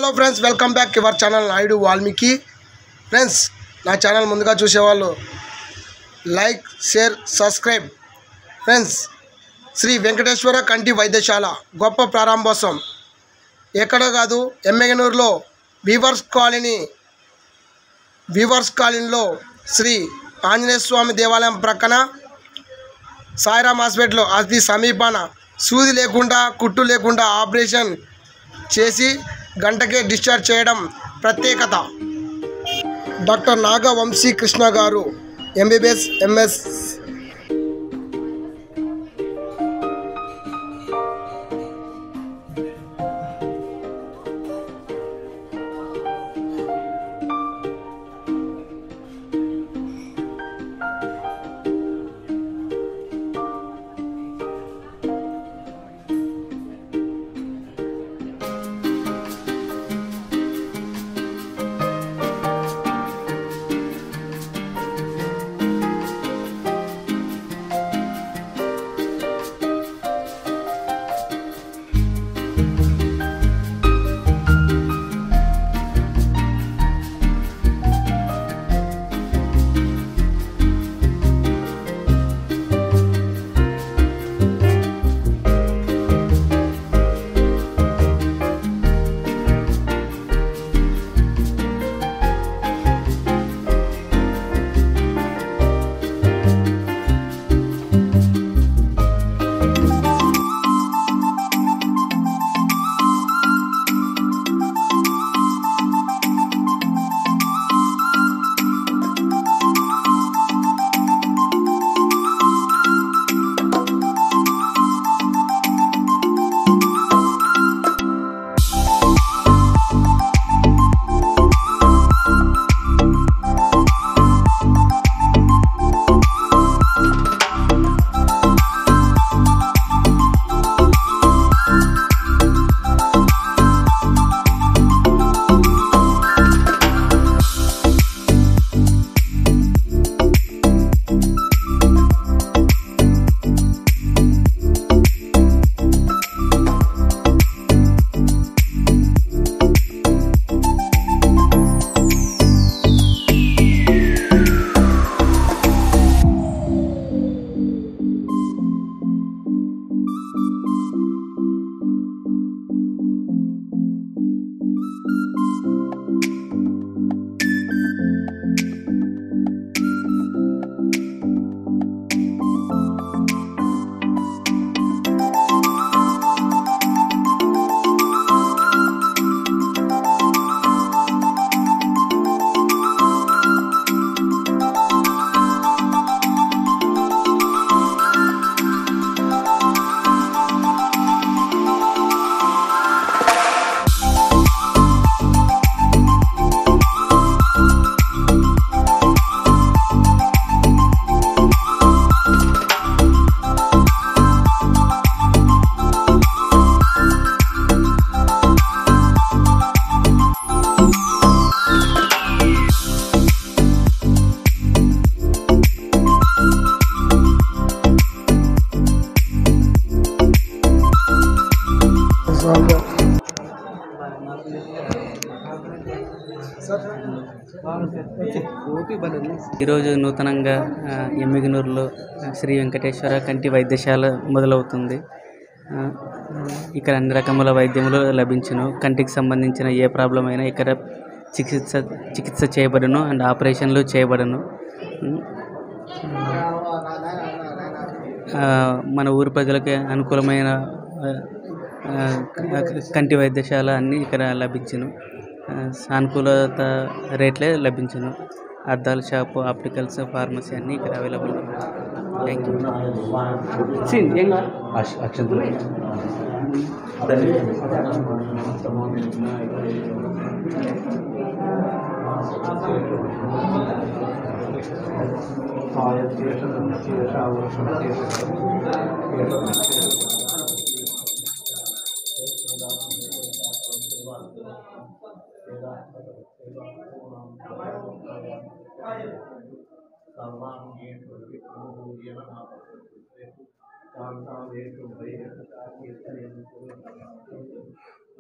hello friends welcome back your channel Naidu Valmiki friends నా channel ముందుగా చూసేవాళ్ళు like share subscribe friends Shri Venkateswara కంటి వైద్యశాల గొప్ప ప్రారంభోత్సవం ఎక్కడో కాదు ఎమ్మెగనూరులో వీవర్స్ కాలనీ వీవర్స్ కాలనీలో శ్రీ ఆంజనేయ స్వామి దేవాలయం ప్రక్కన సాయిరామ్ హాస్పిటల్ అతి సమీపాన సూది లేకుండా కుట్టు లేకుండా ఆపరేషన్ చేసి గంటకే డిశ్చార్జ్ చేయడం ప్రత్యేకత డాక్టర్ నాగవంశీ కృష్ణ గారు ఎంబీబీఎస్ ఎంఎస్ ఈరోజు నూతనంగా ఆ, ఎమ్మిగనూరులో శ్రీ వెంకటేశ్వర కంటి వైద్యశాల మొదలవుతుంది ఆ, ఇక్కడ అన్ని రకముల వైద్యములు లభించును కంటికి సంబంధించిన ఏ ప్రాబ్లం అయినా ఇక్కడ చికిత్స చికిత్స చేయబడును అండ్ ఆపరేషన్లు చేయబడును ఉమ్, ఆ, మన ఊరి ప్రజలకి అనుకూలమైన ఆ, ఆ, కంటి వైద్యశాల అన్నీ ఇక్కడ లభించును ఆ, సానుకూలత రేట్లే లభించును అద్దాల షాపు ఆప్టికల్స్ ఫార్మసీ అన్నీ ఇక్కడ అవైలబుల్ థ్యాంక్ యూ ఏం కావాలి అక్షంతులు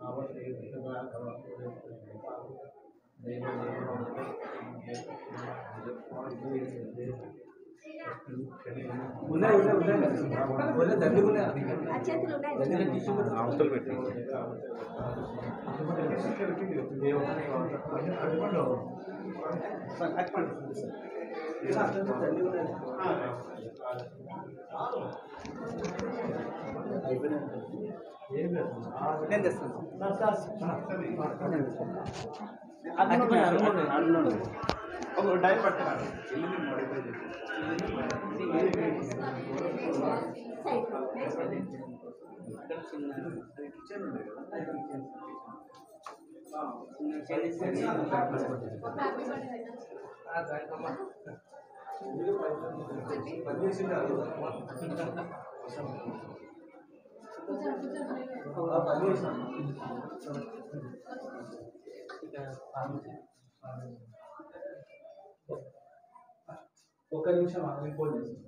ఒక్క నిమిషం ఆగి ఫోన్ చేస్తాను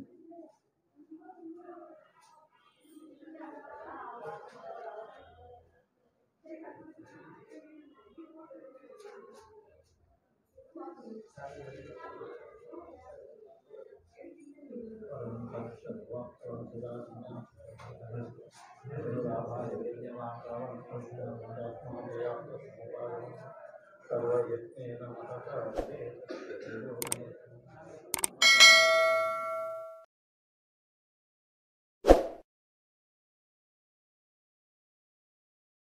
సర్వయత్నేన మనస